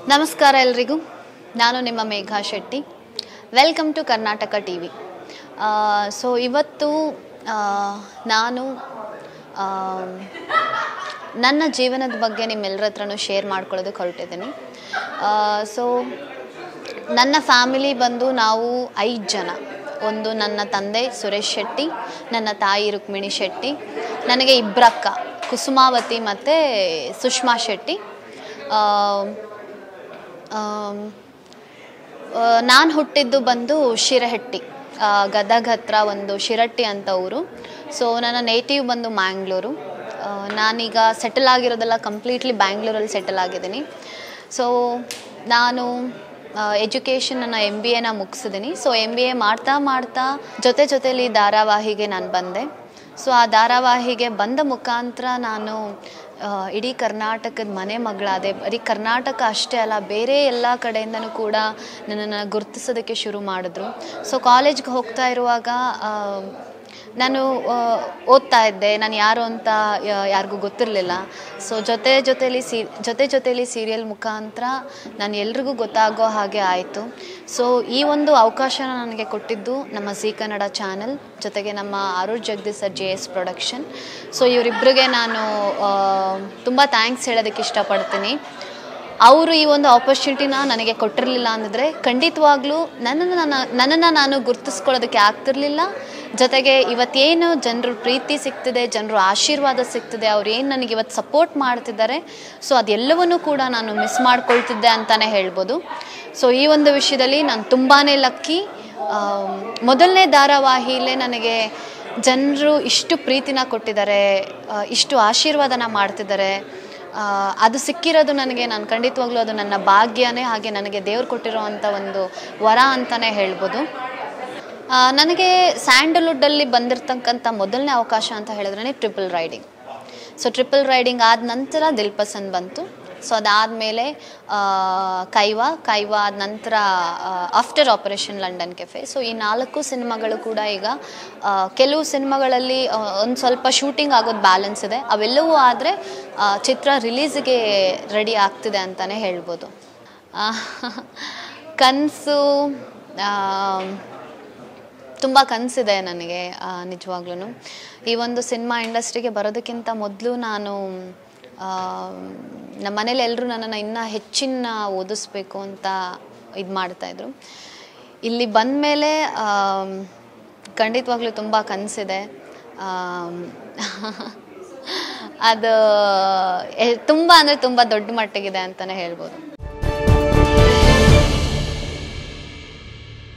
ನಮಸ್ಕಾರ ಎಲ್ರಿಗೂ ನಾನು ನಿಮ್ಮ Megha Shetty welcome to Karnataka T V so ಇವತ್ತು ಆ, ನಾನು ಆ, ನನ್ನ ಜೀವನದ ಬಗ್ಗೆ ನಿಮ್ಮೆಲ್ಲರ ಹತ್ರನೂ ಶೇರ್ ಮಾಡ್ಕೊಳ್ಳೋದಕ್ಕೆ ಹೊರಟಿದ್ದೀನಿ ಸೊ ನನ್ನ ಫ್ಯಾಮಿಲಿ ಬಂದು ನಾವು ಐದು ಜನ ಒಂದು ನನ್ನ ತಂದೆ ಸುರೇಶ್ ಶೆಟ್ಟಿ ನನ್ನ ತಾಯಿ ರುಕ್ಮಿಣಿ ಶೆಟ್ಟಿ ನನಗೆ ಇಬ್ಬರಕ್ಕ ಕುಸುಮಾವತಿ ಮತ್ತು ಸುಷ್ಮಾ ಶೆಟ್ಟಿ ನಾನು ಹುಟ್ಟಿದ್ದು ಬಂದು ಶಿರಹಟ್ಟಿ ಆ, ಗದಗ ಹತ್ರ ಒಂದು ಶಿರಟ್ಟಿ ಅಂತ ಊರು ಸೊ ನನ್ನ ನೇಟಿವ್ ಬಂದು ಮ್ಯಾಂಗ್ಳೂರು ಆ, ನಾನೀಗ ಸೆಟಲ್ ಆಗಿರೋದೆಲ್ಲ ಕಂಪ್ಲೀಟ್ಲಿ ಬ್ಯಾಂಗ್ಳೂರಲ್ಲಿ ಸೆಟಲ್ ಆಗಿದ್ದೀನಿ ಸೊ ನಾನು ಎಜುಕೇಷನ್ ನನ್ನ ಎಮ್ ಬಿ ಎನ ಮುಗಿಸಿದ್ದೀನಿ ಸೊ ಎಮ್ ಬಿ ಎ ಮಾಡ್ತಾ ಮಾಡ್ತಾ ಜೊತೆ ಜೊತೆಲಿ ಧಾರಾವಾಹಿಗೆ ನಾನು ಬಂದೆ ಸೊ ಆ ಧಾರಾವಾಹಿಗೆ ಬಂದ ಮುಖಾಂತರ ನಾನು ಆ, ಇಡೀ ಕರ್ನಾಟಕದ ಮನೆ ಮಗಳಾದೆ ಬರೀ ಕರ್ನಾಟಕ ಅಷ್ಟೇ ಅಲ್ಲ ಬೇರೆ ಎಲ್ಲ ಕಡೆಯಿಂದನೂ ಕೂಡ ನನ್ನನ್ನು ಗುರುತಿಸೋದಕ್ಕೆ ಶುರು ಮಾಡಿದ್ರು ಸೊ ಕಾಲೇಜ್ಗೆ ಹೋಗ್ತಾ ಇರುವಾಗ ಆ, ನಾನು ಆ, ಓದ್ತಾ ಇದ್ದೆ ನಾನು ಯಾರು ಅಂತ ಯಾ- ಯಾರಿಗೂ ಗೊತ್ತಿರಲಿಲ್ಲ ಸೊ ಜೊತೆ ಜೊತೆಲಿ ಸಿ ಜೊತೆ ಜೊತೆಲಿ ಸೀರಿಯಲ್ ಮುಖಾಂತರ ನಾನು ಎಲ್ರಿಗೂ ಗೊತ್ತಾಗೋ ಹಾಗೆ ಆಯಿತು ಸೊ ಈ ಒಂದು ಅವಕಾಶನ ನನಗೆ ಕೊಟ್ಟಿದ್ದು ನಮ್ಮ ಜಿ ಕನ್ನಡ ಚಾನಲ್ ಜೊತೆಗೆ ನಮ್ಮ Arun Jagadish sir J S production so ಇವರಿಬ್ಬರಿಗೆ ನಾನು ತುಂಬ ಥ್ಯಾಂಕ್ಸ್ ಹೇಳೋದಕ್ಕೆ ಇಷ್ಟಪಡ್ತೀನಿ ಅವರು ಈ ಒಂದು ಆಪರ್ಚುನಿಟಿನ ನನಗೆ ಕೊಟ್ಟಿರಲಿಲ್ಲ ಅಂದಿದ್ರೆ ಖಂಡಿತವಾಗ್ಲೂ ನನ್ನನ್ನು ನನ್ನ ನನ್ನನ್ನು ನಾನು ಗುರ್ತಿಸ್ಕೊಳ್ಳೋದಕ್ಕೆ ಆಗ್ತಿರ್ಲಿಲ್ಲ ಜೊತೆಗೆ ಇವತ್ತೇನು ಜನರು ಪ್ರೀತಿ ಸಿಗ್ತಿದೆ ಜನರು ಆಶೀರ್ವಾದ ಸಿಗ್ತಿದೆ ಅವ್ರು ಏನು ನನಗೆ ಇವತ್ತು ಸಪೋರ್ಟ್ ಮಾಡ್ತಿದ್ದಾರೆ ಸೊ ಅದೆಲ್ಲವನ್ನೂ ಕೂಡ ನಾನು ಮಿಸ್ ಮಾಡ್ಕೊಳ್ತಿದ್ದೆ ಅಂತಲೇ ಹೇಳ್ಬೋದು ಸೊ ಈ ಒಂದು ವಿಷಯದಲ್ಲಿ ನಾನು ತುಂಬಾ ಲಕ್ಕಿ ಮೊದಲನೇ ಧಾರಾವಾಹಿಲೇ ನನಗೆ ಜನರು ಇಷ್ಟು ಪ್ರೀತಿನ ಕೊಟ್ಟಿದ್ದಾರೆ ಆ, ಇಷ್ಟು ಆಶೀರ್ವಾದನ ಮಾಡ್ತಿದ್ದಾರೆ ಆ, ಅದು ಸಿಕ್ಕಿರೋದು ನನಗೆ ನಾನು ಖಂಡಿತವಾಗ್ಲೂ ಅದು ನನ್ನ ಭಾಗ್ಯನೇ ಹಾಗೆ ನನಗೆ ದೇವ್ರು ಕೊಟ್ಟಿರೋ ಅಂಥ ಒಂದು ವರ ಅಂತಲೇ ಹೇಳ್ಬೋದು ಆ, ನನಗೆ ಸ್ಯಾಂಡಲ್ವುಡ್ಡಲ್ಲಿ ಬಂದಿರತಕ್ಕಂಥ ಮೊದಲನೇ ಅವಕಾಶ ಅಂತ ಹೇಳಿದ್ರೆ triple riding so triple riding ಆದ ನಂತರ ದಿಲ್ ಪಸಂದ್ ಬಂತು ಸೊ ಅದಾದಮೇಲೆ ಕೈವಾ ಕೈವಾ ಆದ ನಂತರ after operation London cafe so ಈ ನಾಲ್ಕು ಸಿನಿಮಾಗಳು ಕೂಡ ಈಗ ಆ, ಕೆಲವು ಸಿನಿಮಾಗಳಲ್ಲಿ ಒಂದು ಸ್ವಲ್ಪ ಶೂಟಿಂಗ್ ಆಗೋದು ಬ್ಯಾಲೆನ್ಸ್ ಇದೆ ಅವೆಲ್ಲವೂ ಆದರೆ ಚಿತ್ರ ರಿಲೀಸಿಗೆ ರೆಡಿ ಆಗ್ತಿದೆ ಅಂತಲೇ ಹೇಳ್ಬೋದು ಆ, ಕನಸು ತುಂಬ ಕನಸಿದೆ ನನಗೆ ನಿಜವಾಗ್ಲೂ ಈ ಒಂದು ಸಿನಿಮಾ ಇಂಡಸ್ಟ್ರಿಗೆ ಬರೋದಕ್ಕಿಂತ ಮೊದಲು ನಾನು ಆ, ನಮ್ಮ ಮನೇಲಿ ಎಲ್ಲರೂ ನನ್ನನ್ನು ಇನ್ನೂ ಹೆಚ್ಚಿನ ಓದಿಸ್ಬೇಕು ಅಂತ ಇದು ಮಾಡ್ತಾಯಿದ್ರು ಇಲ್ಲಿ ಬಂದ ಮೇಲೆ ಖಂಡಿತವಾಗ್ಲೂ ತುಂಬ ಕನಸಿದೆ ಅದು ಎ- ತುಂಬ ಅಂದರೆ ತುಂಬ ದೊಡ್ಡ ಮಟ್ಟಿಗಿದೆ ಅಂತಲೇ ಹೇಳ್ಬೋದು